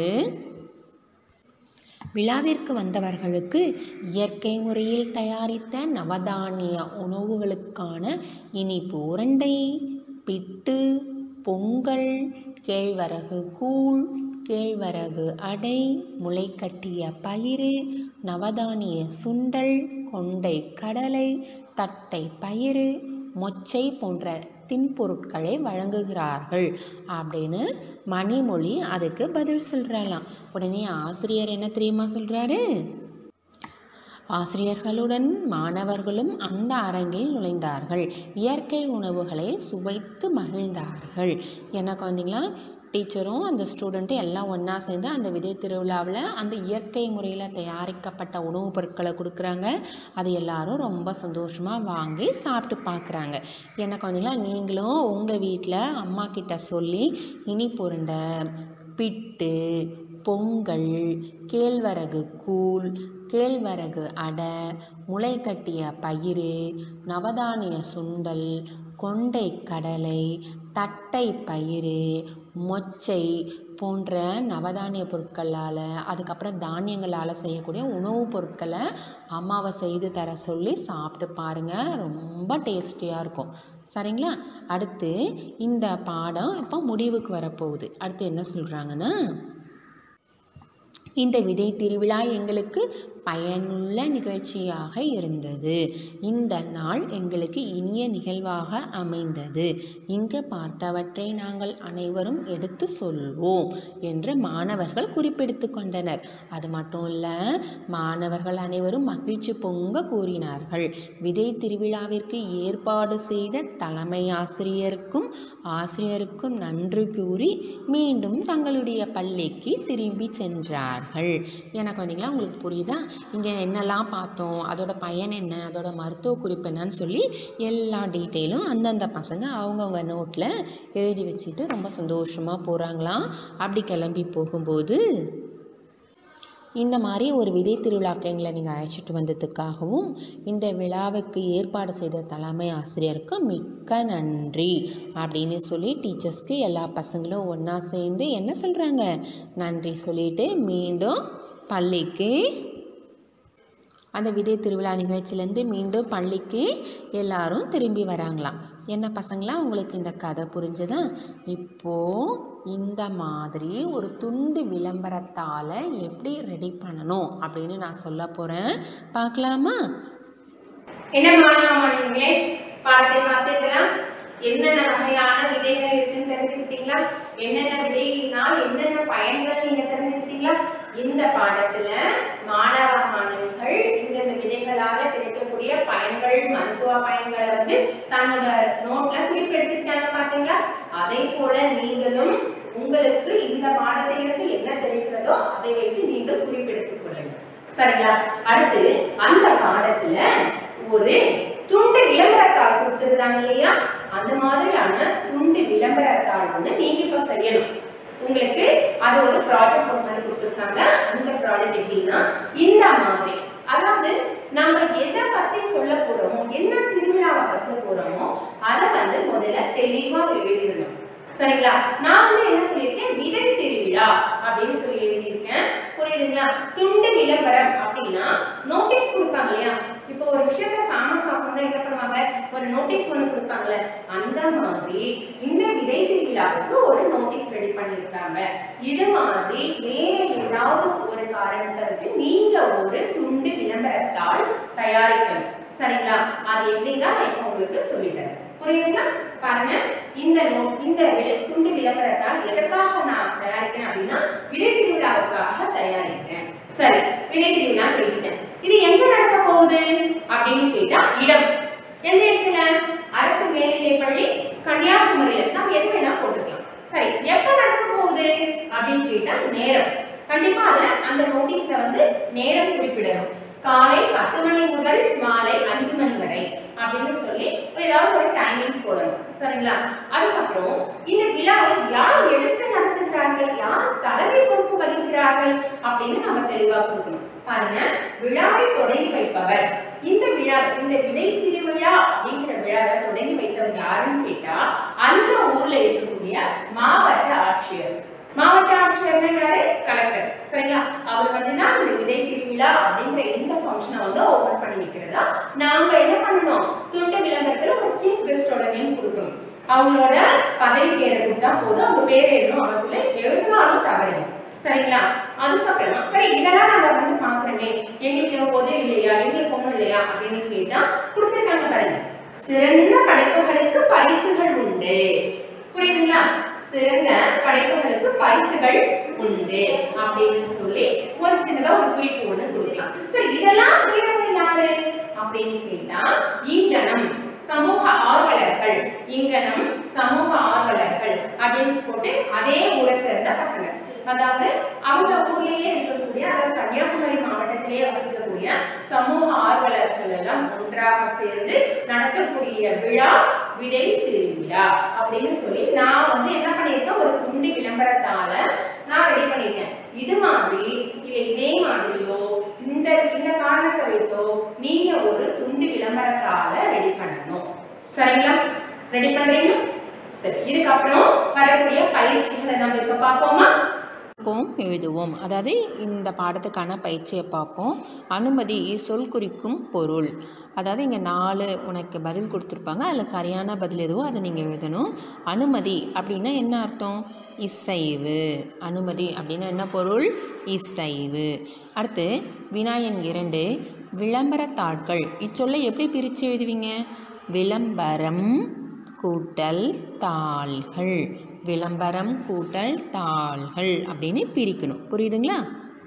விழாவிற்கு வந்தவர்களுக்கு இயற்கை முறையில் தயாரித்த நவதானிய உணவுகளுக்கான இனிப்பு உருண்டை பிட்டு பொங்கல் கேழ்வரகு கூழ் கேழ்வரகு அடை முளைக்கட்டிய பயிறு நவதானிய சுண்டல் கொண்டை கடலை தட்டை பயிறு மொச்சை போன்ற தின்பொருட்களை வழங்குகிறார்கள் அப்படின்னு மணிமொழி அதுக்கு பதில் சொல்கிறாளாம் உடனே ஆசிரியர் என்ன தெரியுமா சொல்கிறாரு ஆசிரியர்களுடன் மாணவர்களும் அந்த அரங்கில் நுழைந்தார்கள் இயற்கை உணவுகளை சுவைத்து மகிழ்ந்தார்கள் என்ன குழந்தைங்களா டீச்சரும் அந்த ஸ்டூடெண்ட்டும் எல்லாம் ஒன்றா சேர்ந்து அந்த விதை திருவிழாவில் அந்த இயற்கை முறையில் தயாரிக்கப்பட்ட உணவுப் பொருட்களை கொடுக்குறாங்க அது எல்லாரும் ரொம்ப சந்தோஷமாக வாங்கி சாப்பிட்டு பார்க்குறாங்க என்ன குழந்தைங்களா நீங்களும் உங்கள் வீட்டில் அம்மா கிட்ட சொல்லி இனிப்புருண்டை பிட்டு பொங்கல் கேழ்வரகு கூழ் கேழ்வரகு அடை முளைக்கட்டிய பயிறு நவதானிய சுண்டல் கொண்டை கடலை தட்டை பயிறு மொச்சை போன்ற நவதானிய பொருட்களால் அதுக்கப்புறம் தானியங்களால் செய்யக்கூடிய உணவுப் பொருட்களை அம்மாவை செய்து தர சொல்லி சாப்பிட்டு பாருங்கள் ரொம்ப டேஸ்டியாக இருக்கும் சரிங்களா அடுத்து இந்த பாடம் இப்போ முடிவுக்கு வரப்போகுது அடுத்து என்ன சொல்கிறாங்கன்னா இந்த விதை திருவிழா எங்களுக்கு பயனுள்ள நிகழ்ச்சியாக இருந்தது இந்த நாள் எங்களுக்கு இனிய நிகழ்வாக அமைந்தது இங்கு பார்த்தவற்றை நாங்கள் அனைவரும் எடுத்து சொல்வோம் என்று மாணவர்கள் குறிப்பிடுத்து கொண்டனர் அது மட்டும் இல்லை மாணவர்கள் அனைவரும் மகிழ்ச்சி பொங்க கூறினார்கள் விதை திருவிழாவிற்கு ஏற்பாடு செய்த தலைமை ஆசிரியருக்கும் ஆசிரியருக்கும் நன்றி கூறி மீண்டும் தங்களுடைய பள்ளிக்கு திரும்பி சென்றார்கள் எனக்கு வந்தீங்களா உங்களுக்கு புரியுதா இங்கே என்னெல்லாம் பார்த்தோம் அதோட பயன் என்ன அதோட மருத்துவ குறிப்பு என்னன்னு சொல்லி எல்லா டீட்டெயிலும் அந்தந்த பசங்க அவங்கவுங்க நோட்டில் எழுதி வச்சுட்டு ரொம்ப சந்தோஷமாக போகிறாங்களாம் அப்படி கிளம்பி போகும்போது இந்த மாதிரி ஒரு விதை திருவிழாக்கு எங்களை நீங்கள் அழைச்சிட்டு வந்ததுக்காகவும் இந்த விழாவுக்கு ஏற்பாடு செய்த தலைமை ஆசிரியருக்கு மிக்க நன்றி அப்படின்னு சொல்லி டீச்சர்ஸ்க்கு எல்லா பசங்களும் ஒன்றா சேர்ந்து என்ன சொல்கிறாங்க நன்றி சொல்லிட்டு மீண்டும் பள்ளிக்கு அந்த விதை திருவிழா நிகழ்ச்சியிலேருந்து மீண்டும் பள்ளிக்கு எல்லாரும் திரும்பி வராங்களாம் என்ன பசங்களா உங்களுக்கு இந்த கதை புரிஞ்சுதா இப்போது இந்த மாதிரி ஒரு துண்டு விளம்பரத்தால் எப்படி ரெடி பண்ணணும் அப்படின்னு நான் சொல்ல போகிறேன் பார்க்கலாமா என்ன மாணவ மாணவிகளே பாடத்தை பார்த்தீங்களா என்னென்ன வகையான விதைகள் இருக்குன்னு தெரிஞ்சுக்கிட்டீங்களா என்னென்ன விதையினால் என்னென்ன பயன்கள் நீங்க தெரிஞ்சுக்கிட்டீங்களா இந்த பாடத்துல மாணவ மாணவிகள் இந்தந்த விதைகளால கிடைக்கக்கூடிய பயன்கள் மருத்துவ பயன்களை வந்து தன்னோட நோட்ல குறிப்பெடுத்துக்கிட்டாங்க பாத்தீங்களா அதே போல நீங்களும் உங்களுக்கு இந்த பாடத்திலிருந்து என்ன தெரிகிறதோ அதை வைத்து நீங்கள் குறிப்பெடுத்துக் கொள்ளுங்கள் சரிங்களா அடுத்து அந்த பாடத்துல ஒரு துண்டு விளம்பரத்தாள் கொடுத்துருக்காங்க இல்லையா அந்த மாதிரியான துண்டு விளம்பரத்தாள் வந்து நீங்க இப்ப செய்யணும் உங்களுக்கு அது ஒரு ப்ராஜெக்ட் ஒரு மாதிரி கொடுத்துருக்காங்க அந்த ப்ராஜெக்ட் எப்படின்னா இந்த மாதிரி அதாவது நம்ம எதை பத்தி சொல்ல போறோமோ என்ன திருவிழாவை பத்தி போறோமோ அதை வந்து முதல்ல தெளிவா எழுதிடணும் சரிங்களா நான் வந்து என்ன சொல்லியிருக்கேன் விதை திருவிழா அப்படின்னு சொல்லி எழுதியிருக்கேன் புரியுதுங்களா துண்டு விளம்பரம் அப்படின்னா நோட்டீஸ் கொடுப்பாங்க இல்லையா இப்போ ஒரு விஷயத்த ஃபேமஸ் ஆகணும்னா என்ன பண்ணுவாங்க ஒரு நோட்டீஸ் ஒன்று கொடுப்பாங்கல்ல அந்த மாதிரி இந்த விதை திருவிழாவுக்கு ஒரு நோட்டீஸ் ரெடி பண்ணியிருக்காங்க இது மாதிரி வேற ஏதாவது ஒரு காரணத்தை வச்சு நீங்க ஒரு துண்டு விளம்பரத்தால் தயாரிக்கணும் சரிங்களா அது எப்படின்னா நான் இப்போ உங்களுக்கு சொல்லித்தரேன் புரியுதுங்களா பாருங்க இந்த நோ- இந்த வி- துண்டு விளம்பரத்தால் எதற்காக நான் தயாரிக்கிறேன் அப்படின்னா விதை திருவிழாவுக்காக தயாரிக்கிறேன் சரி விதை திருவிழா எழுதிட்டேன் இது எங்க நடக்க போகுது அப்படின்னு கேட்டா இடம் எந்த இடத்துல அரசு மேல்நிலைப் பள்ளி கன்னியாகுமரியில நம்ம எது வேணா போட்டுக்கலாம் சரி எப்ப நடக்க போகுது அப்படின்னு கேட்டா நேரம் கண்டிப்பா அதுல அந்த நோட்டீஸ்ல வந்து நேரம் குறிப்பிடணும் காலை பத்து மணி முதல் மாலை ஐந்து மணி வரை அப்படின்னு சொல்லி ஏதாவது ஒரு டைமிங் போடணும் சரிங்களா அதுக்கப்புறம் இந்த விழாவை யார் எடுத்து நடத்துகிறார்கள் யார் தலைமை பொறுப்பு வகிக்கிறார்கள் அப்படின்னு நம்ம தெளிவா கொடுக்கணும் பாருங்க விழாவை தொடங்கி வைப்பவர் இந்த விழா இந்த விதை திருவிழா அப்படிங்கிற விழாவை தொடங்கி வைத்தவர் யாருன்னு கேட்டா அந்த ஊர்ல இருக்கக்கூடிய மாவட்ட ஆட்சியர் மாவட்ட ஆட்சியர்னா யாரு கலெக்டர் சரிங்களா அவர் வந்து தான் இந்த விதை திருவிழா அப்படிங்கிற இந்த ஃபங்க்ஷனை வந்து ஓபன் பண்ணி வைக்கிறதா நாம என்ன பண்ணணும் துண்டு விளம்பரத்துல ஒரு சீஃப் கெஸ்டோட நேம் கொடுக்கணும் அவங்களோட பதவி பேரை கொடுத்தா போதும் அவங்க பேர் எழுதணும் அவசியம் இல்லை. எழுதினாலும் தவறில்லை சரிங்களா அதுக்கப்புறமா சரி இதெல்லாம் நாங்க வந்து பாக்குறோமே எங்களுக்கு இவன் உதவி இல்லையா எங்களுக்கு ஒண்ணும் இல்லையா அப்படின்னு கேட்டா கொடுத்துருக்காங்க பாருங்க சிறந்த படைப்புகளுக்கு பரிசுகள் உண்டு புரியுதுங்களா சிறந்த படைப்புகளுக்கு பரிசுகள் உண்டு அப்படின்னு சொல்லி ஒரு சின்னதா ஒரு குறிப்பு ஒண்ணு கொடுக்கலாம் சரி இதெல்லாம் செய்யறவங்க யாரு அப்படின்னு கேட்டா இங்கனம் சமூக ஆர்வலர்கள் இங்கனம் சமூக ஆர்வலர்கள் அப்படின்னு போட்டு அதே ஊரை சேர்ந்த பசங்க அதாவது அவங்க ஊர்லயே இருக்கக்கூடிய அதாவது கன்னியாகுமரி மாவட்டத்திலேயே வசிக்கக்கூடிய சமூக ஆர்வலர்கள் எல்லாம் ஒன்றாக சேர்ந்து நடத்தக்கூடிய விழா விதை திருவிழா அப்படின்னு சொல்லி நான் வந்து என்ன பண்ணியிருக்கேன் ஒரு துண்டு விளம்பரத்தால நான் ரெடி பண்ணியிருக்கேன் இது மாதிரி இல்லை இதே மாதிரியோ இந்த இந்த காரணத்தை வைத்தோ நீங்க ஒரு துண்டு விளம்பரத்தால ரெடி பண்ணணும் சரிங்களா ரெடி பண்றீங்களா சரி இதுக்கப்புறம் வரக்கூடிய பயிற்சிகளை நம்ம இப்ப பார்ப்போமா பார்ப்போம் எழுதுவோம் அதாவது இந்த பாடத்துக்கான பயிற்சியை பார்ப்போம் அனுமதி சொல் குறிக்கும் பொருள் அதாவது இங்கே நாலு உனக்கு பதில் கொடுத்துருப்பாங்க அதில் சரியான பதில் எதுவோ அதை நீங்கள் எழுதணும் அனுமதி அப்படின்னா என்ன அர்த்தம் இசைவு அனுமதி அப்படின்னா என்ன பொருள் இசைவு அடுத்து வினாயன் இரண்டு விளம்பரத்தாட்கள் இச்சொல்லை எப்படி பிரித்து எழுதுவீங்க விளம்பரம் கூட்டல் தாள்கள் விளம்பரம் கூட்டல் தாள்கள் அப்படின்னு பிரிக்கணும் புரியுதுங்களா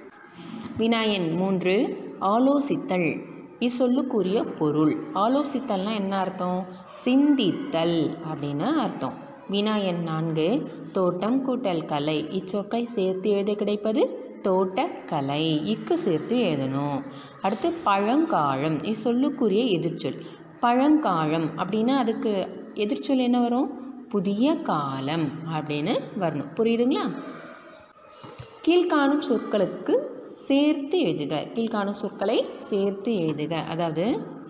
வினாயன் மூன்று ஆலோசித்தல் இச்சொல்லுக்குரிய பொருள் ஆலோசித்தல்னா என்ன அர்த்தம் சிந்தித்தல் அப்படின்னு அர்த்தம் வினாயன் நான்கு தோட்டம் கூட்டல் கலை இச்சொற்கை சேர்த்து எழுத கிடைப்பது தோட்டக்கலை இக்கு சேர்த்து எழுதணும் அடுத்து பழங்காலம் இச்சொல்லுக்குரிய எதிர்ச்சொல் பழங்காலம் அப்படின்னா அதுக்கு எதிர்ச்சொல் என்ன வரும் புதிய காலம் அப்படின்னு வரணும் புரியுதுங்களா கீழ்காணும் சொற்களுக்கு சேர்த்து எழுதுக கீழ்காணும் சொற்களை சேர்த்து எழுதுக அதாவது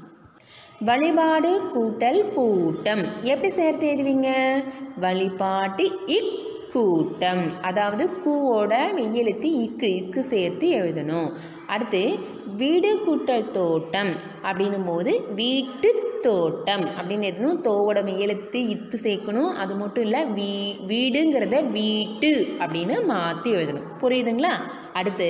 வழிபாடு கூட்டல் கூட்டம் எப்படி சேர்த்து எழுதுவீங்க வழிபாட்டு இக் கூட்டம் அதாவது கூவோட மெய்யெழுத்து இக்கு இக்கு சேர்த்து எழுதணும் அடுத்து வீடு கூட்டல் தோட்டம் அப்படின்னும் போது வீட்டு தோட்டம் அப்படின்னு எழுதணும் தோவோட மெய்யெழுத்து இத்து சேர்க்கணும் அது மட்டும் இல்லை வீ வீடுங்கிறத வீட்டு அப்படின்னு மாற்றி எழுதணும் புரியுதுங்களா அடுத்து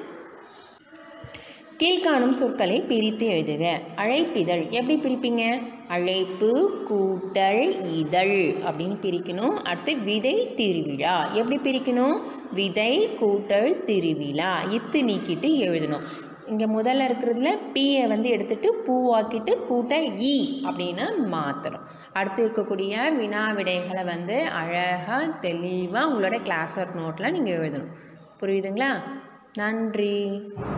கீழ்காணும் சொற்களை பிரித்து எழுதுக அழைப்பிதழ் எப்படி பிரிப்பீங்க அழைப்பு கூட்டல் இதழ் அப்படின்னு பிரிக்கணும் அடுத்து விதை திருவிழா எப்படி பிரிக்கணும் விதை கூட்டல் திருவிழா இத்து நீக்கிட்டு எழுதணும் இங்கே முதல்ல இருக்கிறதுல பியை வந்து எடுத்துட்டு பூவாக்கிட்டு கூட்டல் இ அப்படின்னு மாற்றணும் அடுத்து இருக்கக்கூடிய வினா விடைகளை வந்து அழகாக தெளிவாக உங்களோட கிளாஸ் ஒர்க் நோட்டில் நீங்கள் எழுதணும் புரியுதுங்களா நன்றி